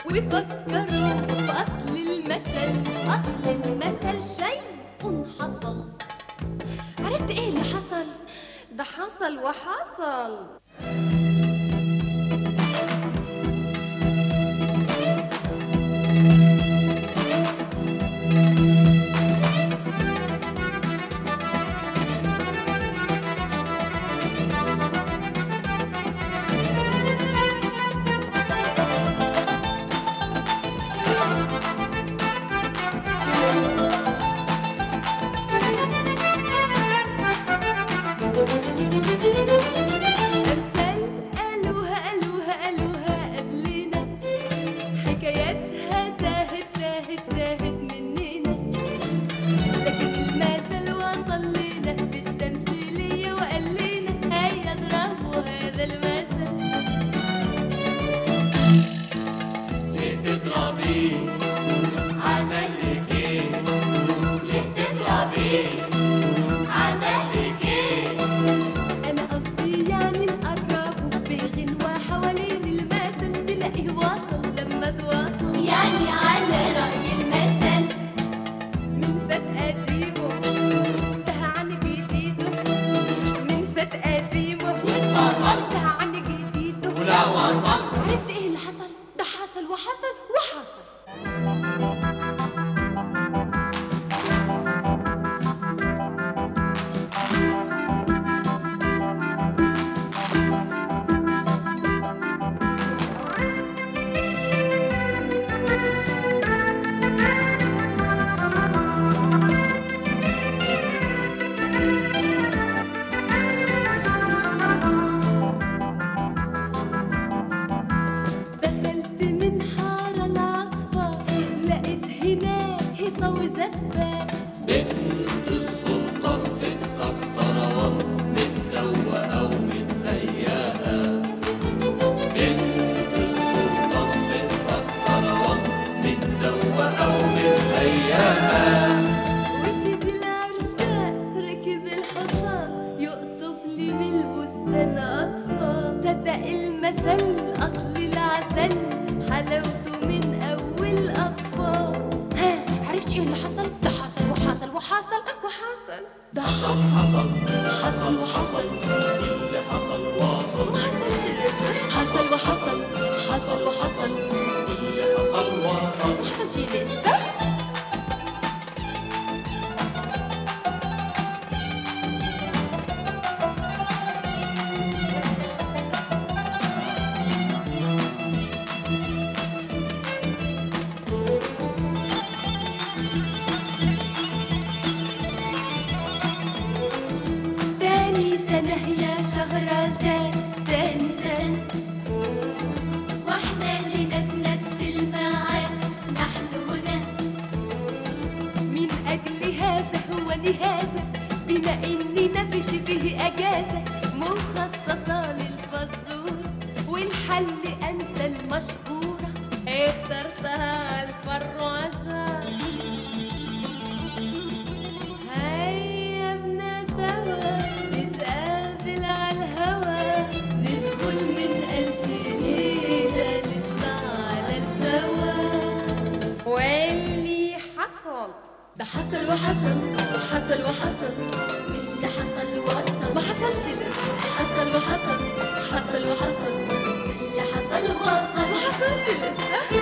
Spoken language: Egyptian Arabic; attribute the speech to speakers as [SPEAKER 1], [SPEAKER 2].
[SPEAKER 1] وفكروا بأصل المثل أصل المثل شيء حصل عرفت ايه اللي حصل؟ ده حصل وحصل أمثال قالوها قالوها قالوها قبلنا حكاياتها تاهت تاهت تاهت مننا لكن المثل وصل لنا بالتمثيلية وقال لنا هيا اضربوا هذا المثل
[SPEAKER 2] ليه تضربيه عمل لك ايه ليه تضربيه عمل لك ايه
[SPEAKER 1] أنا قصدي يعني نقربه بغنوة حوالين المثل تلاقيه وصل لما تواصل
[SPEAKER 2] يعني على رأي المثل
[SPEAKER 1] من فات قديمه انتهى عن جديده من فات قديمه
[SPEAKER 2] واتفصل.
[SPEAKER 1] انتهى عن جديده
[SPEAKER 2] ولا وصل
[SPEAKER 1] عرفت ايه اللي حصل؟ ده حصل وحصل وحصل دخلت من حارة العطفة لقيت هناك هيصة وزفة
[SPEAKER 2] بنت السلطان في الدفترة متسوقة ومتهيئة بنت السلطان في الدفترة متسوقة ومتهيئة
[SPEAKER 1] وسيدي العرسان ركب الحصان يقطف لي من البستان أطفال صدق المثل أصل العسل حلاوته من أول أطفال ها عرفت ايه اللي حصل؟ ده حصل وحصل وحصل وحصل ده
[SPEAKER 2] حصل حصل حصل وحصل واللي حصل واصل
[SPEAKER 1] ما حصلش لسه حصل وحصل حصل وحصل
[SPEAKER 2] واللي حصل واصل
[SPEAKER 1] ما حصلش لسه تاني سنة يا شهرزاد تاني سنة
[SPEAKER 2] واحنا هنا في نفس الميعاد نحن هنا
[SPEAKER 1] من أجل هذا هو لهذا بما إننا في شبه أجازة مخصصة للفزورة والحل أمثل مشهورة اخترتها الفروسة هيا بنا سوا نتقابل على الهوا ندخل من ألف ليلة نطلع على الفوا واللي حصل ده حصل وحصل وحصل وحصل
[SPEAKER 2] واللي حصل وصل
[SPEAKER 1] ما حصلش لسه حصل وحصل حصل وحصل
[SPEAKER 2] واللي حصل وصل
[SPEAKER 1] ما حصلش لسه